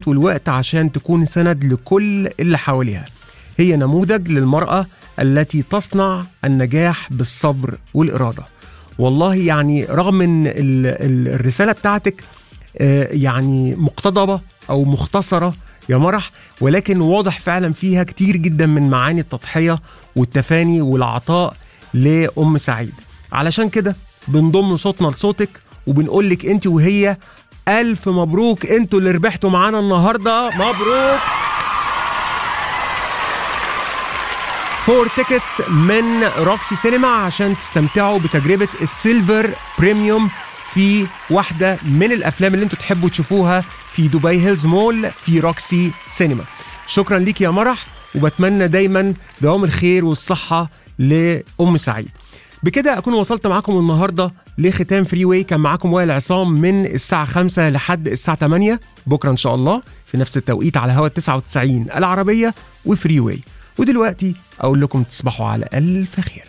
المجهودات والوقت عشان تكون سند لكل اللي حواليها هي نموذج للمرأة التي تصنع النجاح بالصبر والإرادة والله يعني رغم ان ال- ال- الرسالة بتاعتك آه، يعني مقتضبة أو مختصرة يا مرح ولكن واضح فعلا فيها كتير جدا من معاني التضحية والتفاني والعطاء لأم سعيد علشان كده بنضم صوتنا لصوتك وبنقول لك انت وهي ألف مبروك انتوا اللي ربحتوا معانا النهاردة مبروك فور تيكتس من روكسي سينما عشان تستمتعوا بتجربة السيلفر بريميوم في واحدة من الأفلام اللي انتوا تحبوا تشوفوها في دبي هيلز مول في روكسي سينما شكرا ليك يا مرح وبتمنى دايما دوام الخير والصحة لأم سعيد بكده أكون وصلت معاكم النهاردة لختام فري واي كان معاكم وائل عصام من الساعة 5 لحد الساعة 8 بكرة إن شاء الله في نفس التوقيت على هوا 99 العربية وفري واي ودلوقتي أقول لكم تصبحوا على ألف خير